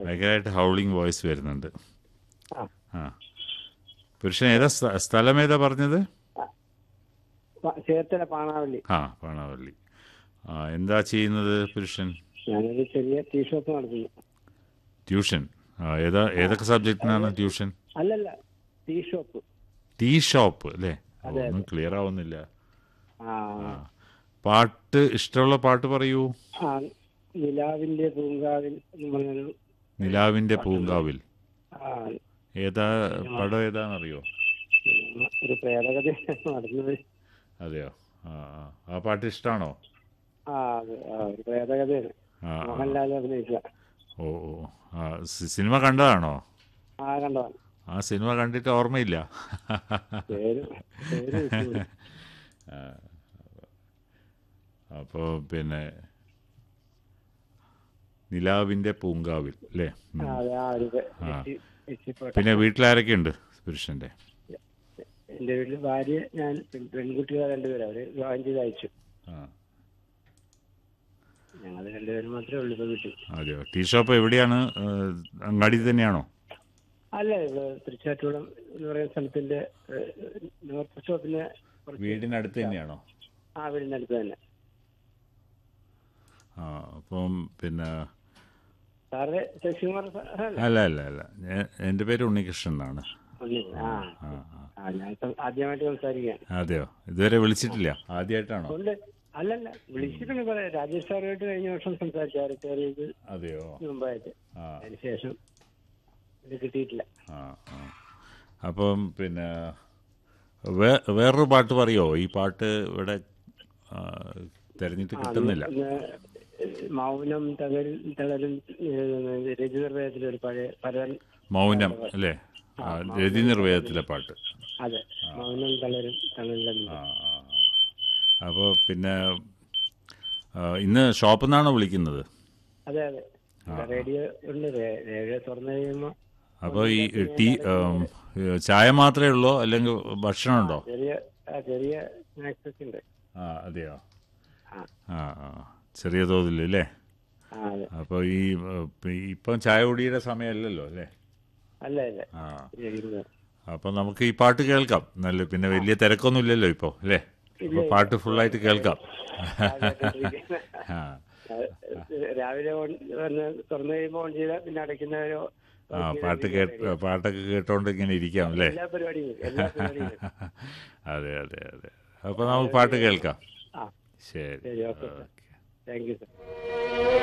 ഭയങ്കരമായിട്ട് howling voice വരുന്നുണ്ട് ആ ആ പുരുഷൻ ഏതാ സ്ഥ- സ്ഥലം ഏതാ പറഞ്ഞത് പ- ചേർത്തല പാണാവള്ളി ആ പാണാവള്ളി ആ എന്താ ചെയ്യുന്നത് പുരുഷൻ ഞാനൊരു ചെറിയ ടീ ഷോപ്പ് നടത്തുന്നു ട്യൂഷൻ ആ ഏതാ ഏതൊക്കെ സബ്ജക്റ്റിനാണ് ട്യൂഷൻ അല്ലല്ല ടീ ഷോപ്പ് ടീ ഷോപ്പ് അല്ലേ ഓ, ഒന്നും ക്ലിയർ ആവുന്നില്ല ആ ആ പാട്ട് ഇഷ്ടമുള്ള പാട്ട് പറയൂ ആ നിലാവിന്റെ പൂങ്കാവിൽ എന്ന് പറഞ്ഞൊരു നിലാവിൻ്റെ പൂങ്കാവിൽ ആ, ഏതാ പടം ഏതാണെന്നറിയോ ഒരു പ്രേതകഥ നടന്നത് അതെയോ ആ ആ. ആ പാട്ട് ഇഷ്ടമാണോ ആ അതെ ആ ഒരു പ്രേതകഥയാണ് ആ ആ. മോഹൻലാൽ അഭിനയിച്ച ഓ ഓ ആ സി- സിനിമ കണ്ടതാണോ ആ കണ്ടോ ആ സിനിമ കണ്ടിട്ട് ഓർമ്മയില്ല പേര് പേര് വിട്ടുപോയി. അപ്പോൾ പിന്നെ നിലാവിൻ്റെ പൂങ്കാവിൽ അല്ലേ ഉം. ആ, അതെ ആ ഒരു പേ- എച്ചി- എച്ചിപ്പേട്ട. പിന്നെ വീട്ടിലാരൊക്കെയുണ്ട് പുരുഷൻ്റെ എന്റെ വീട്ടില് ഭാര്യ ഞാൻ പെൺ- പെൺകുട്ടികൾ രണ്ടുപേരും അവര് വിവാഹം ചെയ്ത് അയച്ചു ആ ഞങ്ങൾ രണ്ടുപേരും മാത്രമേ ഉള്ളൂ ഇപ്പൊ വീട്ടിൽ അതെയോ ടീ ഷോപ്പ് എവിടെയാണ് ഏഹ്, അങ്ങാടി തന്നെയാണോ അല്ല ഇവിടെ തൃച്ചാറ്റുകുളം എന്ന് പറയുന്ന സ്ഥലത്തിന്റെ ഏഹ്, നോർത്ത് ഷോപ്പിന്റെ കുറച്ച് വീടിനടുത്ത് തന്നെയാണോ ആ വീടിനടുത്ത് തന്നെ ആ അപ്പം പിന്നെ സാറ് ശശികുമാർ സാറല്ലേ അല്ല അല്ല അല്ല ഞാൻ- എൻ്റെ പേര് ഉണ്ണികൃഷ്ണൻ എന്നാണ് ഉണ്ണി. ആ ആ ആ ആ ഞാൻ സം- ആദ്യമായിട്ട് സംസാരിക്കുകയാണ് അതെയോ ഇതുവരെ വിളിച്ചിട്ടില്ല ആദ്യമായിട്ടാണോ അതുകൊണ്ട് അല്ലല്ല വിളിച്ചിട്ടുണ്ട് കുറെ രാജേഷ് സാറുമായിട്ട് കഴിഞ്ഞ വർഷം സംസാരിച്ചു കയറിയത് അതെയോ മുമ്പായിട്ട് ആ അതിനുശേഷം ഇത് കിട്ടിയിട്ടില്ല ആ ആ അപ്പം പിന്നെ വേ വേറൊരു പാട്ട് പറയോ ഈ പാട്ട് ഇവിടെ ആ, തെരഞ്ഞിട്ട് കിട്ടുന്നില്ല പിന്നെ മൗനം തകരും തളരും രചിതർവേദത്തിലെ ഒരു പഴയ പരൻ മൗനം അല്ലേ ആ, രതി നിർവേദത്തിലെ പാട്ട് അതെ മൗനം തളരും തളരിലും ആ ആ അപ്പോൾ പിന്നെ ആ, ഇന്ന് ഷോപ്പിൽ നിന്നാണോ വിളിക്കുന്നത് അതെ അതെ ഇവിടെ റേഡിയോ ഉണ്ട് റേ- റേഡിയോ തുറന്നു കഴിയുമ്പോ അപ്പോൾ ഈ ടീ ഉം, ചായ മാത്രമേ ഉള്ളൂ അല്ലെങ്കിൽ ഭക്ഷണമുണ്ടോ ചെറിയ ആ, ചെറിയ സ്നാക്സ് ഒക്കെ ഉണ്ട് ആ അതെയോ ആ ആ ആ ചെറിയ തോതിൽ അല്ലേ ആ അതെ അപ്പോൾ ഈ ഏഹ്, ഇപ്പം- ഇപ്പം ചായ കുടിയുടെ സമയമല്ലല്ലോ അല്ലേ അല്ല അല്ല ആ ഇരുന്ന്. അപ്പം നമുക്ക് ഈ പാട്ട് കേൾക്കാം നല്ല പിന്നെ വലിയ തിരക്കൊന്നും ഇല്ലല്ലോ ഇപ്പോൾ അല്ലേ അപ്പോൾ പാട്ട് ഫുള്ളായിട്ട് കേൾക്കാം ആ ആ, രാവിലെ ഓൺ വന്ന് തുറന്നു കഴിയുമ്പോൾ ഓൺ ചെയ്താൽ പിന്നെ അടയ്ക്കുന്നവരോ ആ പാട്ട് കേട്ട് പാട്ടൊക്കെ കേട്ടോണ്ട് ഇങ്ങനെ ഇരിക്കാം അല്ലേ എല്ലാ പരിപാടിയും എല്ലാ പരിപാടിയും അതെ അതെ അതെ അപ്പോൾ നമുക്ക് പാട്ട് കേൾക്കാം ആ ശരി ശരി okay okay thank you sir